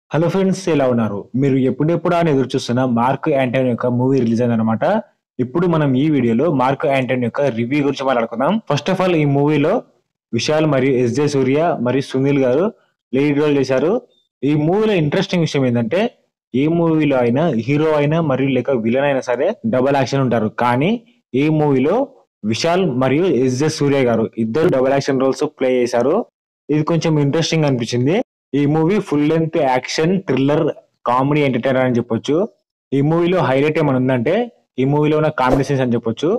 hello friends ఎలా ఉన్నారు మీరు ఎప్పుడెప్పుడు అని ఎదురు చూస్తున్న మార్క్ యాంటోనీ యొక్క మూవీ రిలీజ్ అయిందనమాట ఇప్పుడు మనం ఈ వీడియోలో మార్క్ యాంటోనీ యొక్క రివ్యూ గురించి మాట్లాడుకుందాం ఫస్ట్ ఆఫ్ ఆల్ ఈ మూవీలో విశాల్ మరియు ఎస్ జే సూర్య మరియు సునీల్ గారు లీడ్ రోల్ చేశారు ఈ మూవీలో ఇంట్రెస్టింగ్ విషయం ఏంటంటే ఏ మూవీలో అయినా హీరో అయినా మరియు లేక విలన్ అయినా సరే డబల్ యాక్షన్ ఉంటారు కానీ ఈ మూవీలో విశాల్ మరియు ఎస్ జే సూర్య గారు ఇద్దరు డబల్ యాక్షన్ రోల్స్ ప్లే చేశారు ఇది కొంచెం ఇంట్రెస్టింగ్ అనిపించింది ఈ movie full length action thriller comedy entertainer అని చెప్పొచ్చు ఈ మూవీలో హైలైట్ ఏమైనా ఉందంటే ఈ మూవీలో ఉన్న కామెడీ సీన్స్ అని చెప్పొచ్చు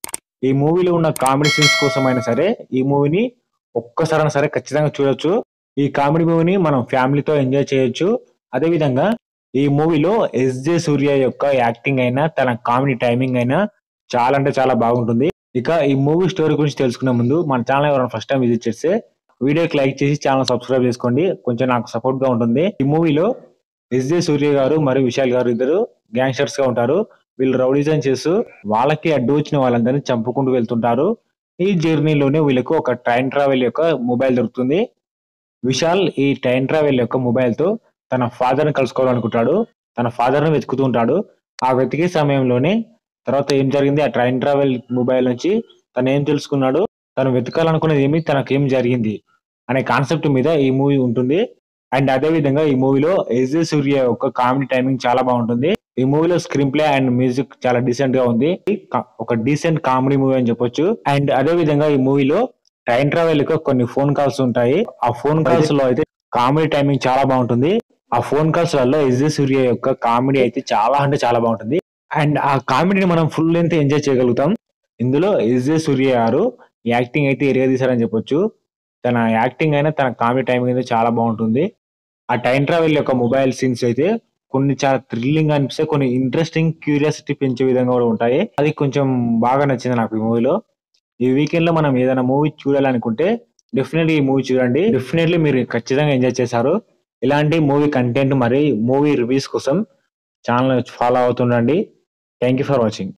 ఈ మూవీలో ఉన్న కామెడీ సీన్స్ కోసం అయినా సరే ఈ మూవీని ఒక్కసారైనా సరే ఖచ్చితంగా చూడొచ్చు ఈ కామెడీ మూవీని మనం ఫ్యామిలీతో ఎంజాయ్ చేయొచ్చు అదే విధంగా ఈ మూవీలో ఎస్ జే సూర్య యొక్క యాక్టింగ్ అయినా తన కామెడీ టైమింగ్ అయినా చాలా అంటే చాలా బాగుంటుంది ఇక ఈ మూవీ స్టోరీ గురించి తెలుసుకునే ముందు మన ఛానల్ ఎవరైనా ఫస్ట్ టైం విజిట్ చేస్తే వీడియోకి లైక్ చేసి ఛానల్ సబ్స్క్రైబ్ చేసుకోండి కొంచెం నాకు సపోర్ట్ గా ఉంటుంది ఈ మూవీలో ఎస్ జే సూర్య గారు మరియు విశాల్ గారు ఇద్దరు గ్యాంగ్స్టర్స్ గా ఉంటారు వీళ్ళు రౌడిజం చేస్తూ వాళ్ళకి అడ్డు వచ్చిన వాళ్ళందరినీ చంపుకుంటూ వెళ్తుంటారు ఈ జర్నీలోనే వీళ్ళకు ఒక ట్రైన్ ట్రావెల్ యొక్క మొబైల్ దొరుకుతుంది విశాల్ ఈ ట్రైన్ ట్రావెల్ యొక్క మొబైల్ తో తన ఫాదర్ ని కలుసుకోవాలనుకుంటాడు తన ఫాదర్ ని వెతుకుతూ ఉంటాడు ఆ వెతికే సమయంలోనే తర్వాత ఏం జరిగింది ఆ ట్రైన్ ట్రావెల్ మొబైల్ నుంచి తను ఏం తెలుసుకున్నాడు తను వెతకాలనుకునేది ఏమి తనకు ఏం జరిగింది అనే కాన్సెప్ట్ మీద ఈ మూవీ ఉంటుంది అండ్ అదే విధంగా ఈ మూవీలో ఎస్ జే సూర్య యొక్క కామెడీ టైమింగ్ చాలా బాగుంటుంది ఈ మూవీలో స్క్రీన్ ప్లే అండ్ మ్యూజిక్ చాలా డీసెంట్ గా ఉంది క- ఒక డీసెంట్ కామెడీ మూవీ అని చెప్పొచ్చు అండ్ అదే విధంగా ఈ మూవీలో ట్రైన్ ట్రావెల్ యొక్క కొన్ని ఫోన్ కాల్స్ ఉంటాయి ఆ ఫోన్ కాల్స్ లో అయితే కామెడీ టైమింగ్ చాలా బాగుంటుంది ఆ ఫోన్ కాల్స్ వల్ల ఎస్ జే సూర్య యొక్క కామెడీ అయితే చాలా అంటే చాలా బాగుంటుంది అండ్ ఆ కామెడీని మనం ఫుల్ లెంత్ ఎంజాయ్ చేయగలుగుతాం ఇందులో ఎస్ జే సూర్య గారు యాక్టింగ్ అయితే ఎరగదీశారని చెప్పొచ్చు తన యాక్టింగ్ అయినా తన కామెడీ టైమింగ్ అయితే చాలా బాగుంటుంది ఆ టైం ట్రావెల్ యొక్క మొబైల్ సీన్స్ అయితే కొన్ని చాలా థ్రిల్లింగ్ అనిపిస్తాయి కొన్ని ఇంట్రెస్టింగ్ క్యూరియాసిటీ పెంచే విధంగా కూడా ఉంటాయి అది కొంచెం బాగా నచ్చింది నాకు ఈ మూవీలో ఈ వీకెండ్ లో మనం ఏదైనా మూవీ చూడాలనుకుంటే డెఫినెట్లీ ఈ మూవీ చూడండి డెఫినెట్లీ మీరు ఖచ్చితంగా ఎంజాయ్ చేశారు ఇలాంటి మూవీ కంటెంట్ మరి మూవీ రివ్యూస్ కోసం ఛానల్ ఫాలో అవుతుండండి థ్యాంక్ యూ ఫర్ వాచింగ్